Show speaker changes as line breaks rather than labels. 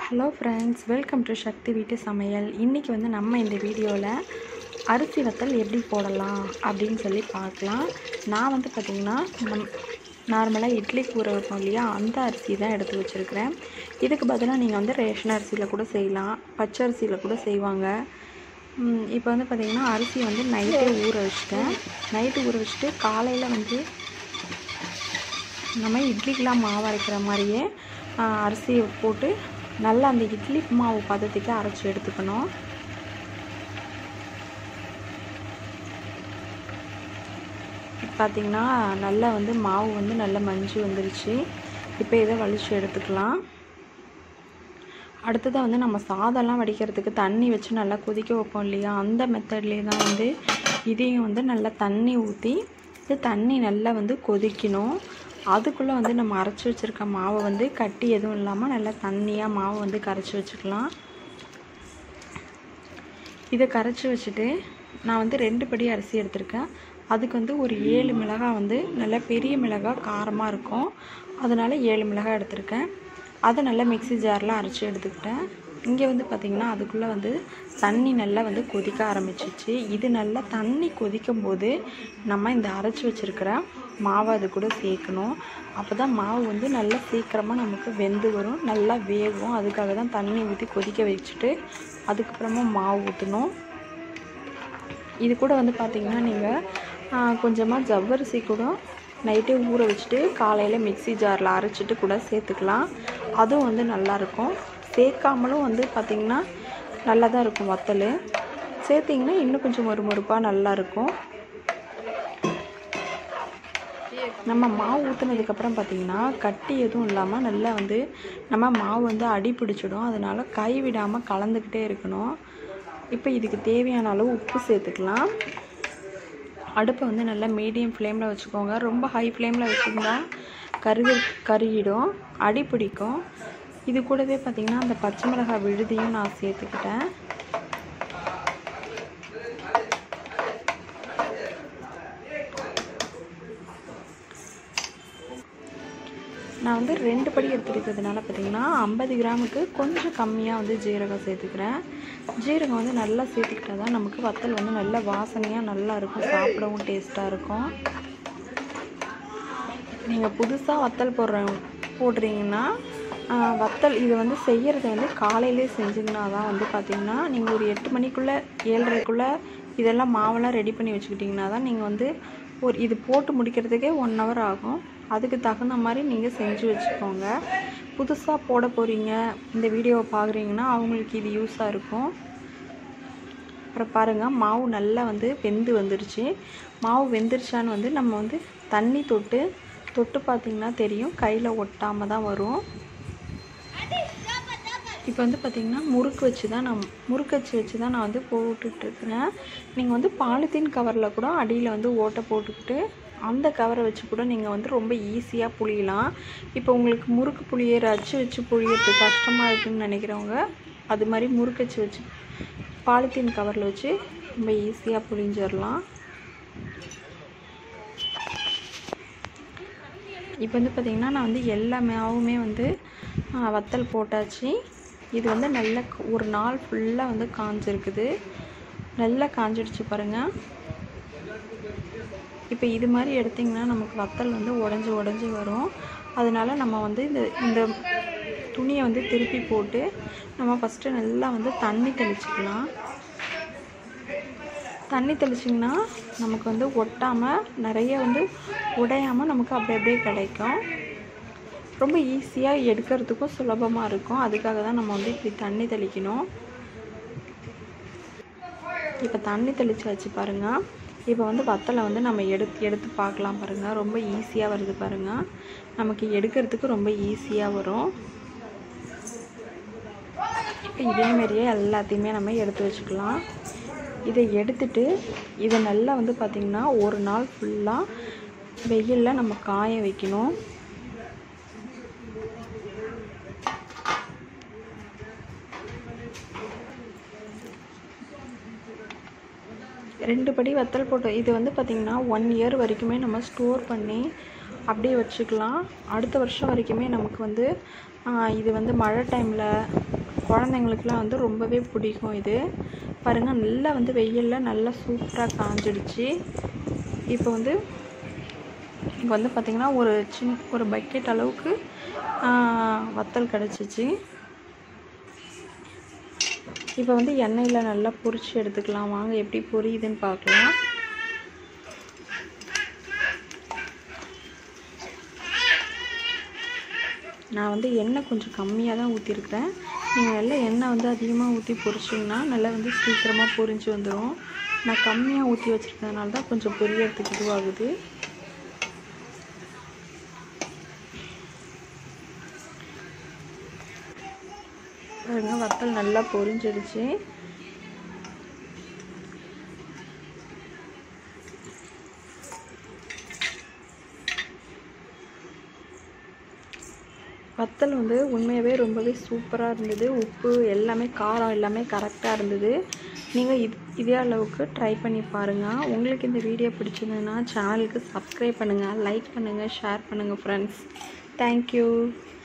hello friends welcome to Shakti வீட்டு சமையல் இன்றைக்கி வந்து நம்ம இந்த வீடியோவில் அரிசி வத்தல் எப்படி போடலாம் அப்படின்னு சொல்லி பார்க்கலாம் நான் வந்து பார்த்திங்கன்னா நம் நார்மலாக இட்லிக்கு ஊற வைப்போம் இல்லையா அந்த அரிசி தான் எடுத்து வச்சுருக்கிறேன் இதுக்கு பதிலாக நீங்கள் வந்து ரேஷன் அரிசியில் கூட செய்யலாம் பச்சை அரிசியில் கூட செய்வாங்க இப்போ வந்து பார்த்திங்கன்னா அரிசி வந்து நைட்டே ஊற வச்சுட்டேன் நைட்டு ஊற வச்சுட்டு காலையில் வந்து நம்ம இட்லிக்கெலாம் மாவு அரைக்கிற மாதிரியே ஆ, அரிசியை போட்டு நல்லா அந்த இட்லி மாவு பதத்துக்கு அரைச்சி எடுத்துக்கணும் பார்த்திங்கன்னா நல்லா வந்து மாவு வந்து நல்லா மஞ்சு வந்துருச்சு இப்போ இதை வலிச்சு எடுத்துக்கலாம் அடுத்ததாக வந்து நம்ம சாதம்லாம் வடிக்கிறதுக்கு தண்ணி வச்சு நல்லா கொதிக்க வைப்போம் இல்லையா அந்த மெத்தட்லேயே தான் வந்து இதையும் வந்து நல்லா தண்ணி ஊற்றி இது தண்ணி நல்லா வந்து கொதிக்கணும் அதுக்குள்ளே வந்து நம்ம அரைச்சி வச்சுருக்க மாவை வந்து கட்டி எதுவும் இல்லாமல் நல்லா தண்ணியாக மாவை வந்து கரைச்சி வச்சுக்கலாம் இதை கரைச்சி வச்சுட்டு நான் வந்து ரெண்டு படி அரிசி எடுத்திருக்கேன் அதுக்கு வந்து ஒரு ஏழு மிளகாய் வந்து நல்லா பெரிய மிளகாய் காரமாக இருக்கும் அதனால் ஏழு மிளகாய் எடுத்திருக்கேன் அதை நல்லா மிக்ஸி ஜாரில் அரைச்சி எடுத்துக்கிட்டேன் இங்கே வந்து பார்த்திங்கன்னா அதுக்குள்ளே வந்து தண்ணி நல்லா வந்து கொதிக்க ஆரம்பிச்சிச்சு இது நல்லா தண்ணி கொதிக்கும் போது நம்ம இந்த அரைச்சி வச்சுருக்கிற மாவை அது கூட சேர்க்கணும் அப்போ தான் மாவு வந்து நல்லா சீக்கிரமாக நமக்கு வெந்து வரும் நல்லா வேகும் அதுக்காக தான் தண்ணி ஊற்றி கொதிக்க வச்சுட்டு அதுக்கப்புறமா மாவு ஊற்றணும் இது கூட வந்து பார்த்திங்கன்னா நீங்கள் கொஞ்சமாக ஜவ்வரிசி கூட நைட்டே ஊற வச்சுட்டு காலையில் மிக்ஸி ஜாரில் அரைச்சிட்டு கூட சேர்த்துக்கலாம் அதுவும் வந்து நல்லாயிருக்கும் சேர்க்காமலும் வந்து பார்த்திங்கன்னா நல்லா தான் இருக்கும் வத்தல் சேர்த்திங்கன்னா இன்னும் கொஞ்சம் மொறுமொறுப்பாக நல்லாயிருக்கும் நம்ம மாவு ஊற்றுனதுக்கப்புறம் பார்த்திங்கன்னா கட்டி எதுவும் இல்லாமல் நல்லா வந்து நம்ம மாவு வந்து அடி பிடிச்சிடும் அதனால் கை விடாமல் கலந்துக்கிட்டே இருக்கணும் இப்போ இதுக்கு தேவையான அளவு உப்பு சேர்த்துக்கலாம் அடுப்பை வந்து நல்லா மீடியம் ஃப்ளேமில் வச்சுக்கோங்க ரொம்ப ஹை ஃப்ளேமில் வச்சுருந்தா கருகு கருகிடும் அடி பிடிக்கும் இது கூடவே பார்த்திங்கன்னா அந்த பச்சை மிளகாய் விழுதியும் நான் சேர்த்துக்கிட்டேன் நான் வந்து ரெண்டு படி எடுத்துருக்கிறதுனால பார்த்திங்கன்னா ஐம்பது கிராமுக்கு கொஞ்சம் கம்மியாக வந்து ஜீரகம் சேர்த்துக்கிறேன் ஜீரகம் வந்து நல்லா சேர்த்துக்கிட்டா தான் நமக்கு வத்தல் வந்து நல்ல வாசனையாக நல்லா இருக்கும் சாப்பிடவும் டேஸ்ட்டாக இருக்கும் நீங்கள் புதுசாக வத்தல் போடுற போடுறீங்கன்னா ஆஹ், வத்தல் இது வந்து செய்கிறது வந்து காலையிலே செஞ்சிங்கன்னா தான் வந்து பார்த்திங்கன்னா நீங்கள் ஒரு எட்டு மணிக்குள்ளே ஏழரைக்குள்ளே இதெல்லாம் மாவெல்லாம் ரெடி பண்ணி வச்சுக்கிட்டிங்கன்னா தான் நீங்கள் வந்து ஒரு இது போட்டு முடிக்கிறதுக்கே ஒன் ஹவர் ஆகும் அதுக்கு தகுந்த மாதிரி நீங்கள் செஞ்சு வச்சுக்கோங்க புதுசாக போட போகிறீங்க இந்த வீடியோவை பார்க்குறீங்கன்னா அவங்களுக்கு இது யூஸாக இருக்கும் அப்புறம் பாருங்கள் மாவு நல்லா வந்து வெந்து வந்துருச்சு மாவு வெந்துருச்சான்னு வந்து நம்ம வந்து தண்ணி தொட்டு தொட்டு பார்த்திங்கன்னா தெரியும் கையில் ஒட்டாமல் தான் வரும் இப்போ வந்து பார்த்திங்கன்னா முறுக்கு வச்சு தான் நான் முறுக்கு வச்சு வச்சு தான் நான் வந்து போட்டுட்ருக்கிறேன் நீங்கள் வந்து பாலித்தீன் கவரில் கூட அடியில் வந்து ஓட்டை போட்டுக்கிட்டு அந்த கவரை வச்சு கூட நீங்கள் வந்து ரொம்ப ஈஸியாக புளியலாம் இப்போ உங்களுக்கு முறுக்கு புளியை அச்சு வச்சு புளியறது கஷ்டமாக இருக்குன்னு நினைக்கிறவங்க அது மாதிரி முறுக்கு வச்சு வச்சு பாலித்தீன் கவரில் வச்சு ரொம்ப ஈஸியாக புளிஞ்சிடலாம் இப்போ வந்து பார்த்திங்கன்னா நான் வந்து எல்லா மாவுமே வந்து ஆ, வத்தல் போட்டாச்சு இது வந்து நல்ல க- ஒரு நாள் ஃபுல்லாக வந்து காஞ்சிருக்குது நல்லா காஞ்சிடுச்சு பாருங்கள் இப்போ இது மாதிரி எடுத்திங்கன்னா நமக்கு வத்தல் வந்து உடஞ்சி உடஞ்சி வரும் அதனால நம்ம வந்து இந்த இந்த துணியை வந்து திருப்பி போட்டு நம்ம ஃபஸ்ட்டு நல்லா வந்து தண்ணி தெளிச்சுக்கலாம் தண்ணி தெளிச்சிங்கன்னா நமக்கு வந்து ஒட்டாமல் நிறைய வந்து உடையாமல் நமக்கு அப்படி அப்படியே கிடைக்கும் ரொம்ப ஈஸியாக எடுக்கிறதுக்கும் சுலபமாக இருக்கும் அதுக்காக தான் நம்ம வந்து இப்படி தண்ணி தெளிக்கணும் இப்போ தண்ணி தெளிச்சாச்சு பாருங்கள் இப்போ வந்து வத்தலை வந்து நம்ம எடுத்து எடுத்து பார்க்கலாம் பாருங்கள் ரொம்ப ஈஸியாக வருது பாருங்கள் நமக்கு எடுக்கிறதுக்கு ரொம்ப ஈஸியாக வரும் இப்போ இதே மாதிரியே எல்லாத்தையுமே நம்ம எடுத்து வச்சுக்கலாம் இதை எடுத்துட்டு இதை நல்லா வந்து பார்த்திங்கன்னா ஒரு நாள் ஃபுல்லாக வெயிலில் நம்ம காய வைக்கணும் ரெண்டு படி வத்தல் போட்டு இது வந்து பார்த்திங்கன்னா ஒன் இயர் வரைக்குமே நம்ம ஸ்டோர் பண்ணி அப்படியே வச்சுக்கலாம் அடுத்த வருஷம் வரைக்குமே நமக்கு வந்து ஆஹ், இது வந்து மழை டைமில் குழந்தைங்களுக்குலாம் வந்து ரொம்பவே பிடிக்கும் இது பாருங்கள் நல்லா வந்து வெயிலில் நல்லா சூப்பராக காஞ்சிடுச்சு இப்போ வந்து இங்கே வந்து பார்த்திங்கன்னா ஒரு சின் ஒரு பக்கெட் அளவுக்கு ஆ, வத்தல் கிடச்சிச்சு இப்போ வந்து எண்ணெயில் நல்லா பொரிச்சு எடுத்துக்கலாம் வாங்க எப்படி பொரியுதுன்னு பார்க்கலாம் நான் வந்து எண்ணெய் கொஞ்சம் கம்மியாக தான் ஊற்றிருக்கிறேன் நீங்கள் நல்லா எண்ணெய் வந்து அதிகமாக ஊற்றி பொரிச்சிங்கன்னா நல்லா வந்து சீக்கிரமாக பொரிஞ்சு வந்துடும் நான் கம்மியாக ஊற்றி வச்சுருக்கிறதுனால தான் கொஞ்சம் பொரியறதுக்கு இதுவாகுது பாருங்க வத்தல் நல்லா பொரிஞ்சிடுச்சு வத்தல் வந்து உண்மையாகவே ரொம்பவே சூப்பராக இருந்தது உப்பு எல்லாமே காரம் எல்லாமே கரெக்டாக இருந்தது நீங்கள் இது இதே அளவுக்கு ட்ரை பண்ணி பாருங்கள் உங்களுக்கு இந்த வீடியோ பிடிச்சிருந்ததுன்னா சேனலுக்கு சப்ஸ்கிரைப் பண்ணுங்கள் லைக் பண்ணுங்கள் ஷேர் பண்ணுங்கள் ஃப்ரெண்ட்ஸ் தேங்க்யூ